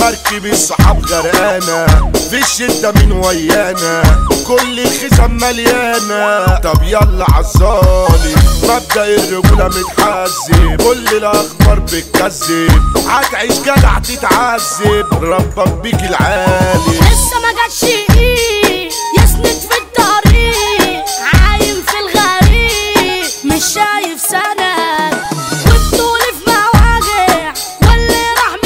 مركب الصحاب غرقانة في الشدة من ويانا كل الخزم مليانة طب يلا عالظالم مبدأ الرجولة متحزب كل الأخبار بتكذب هتعيش جدع تتعذب ربك بيك العالي لسه ما جاتش ايد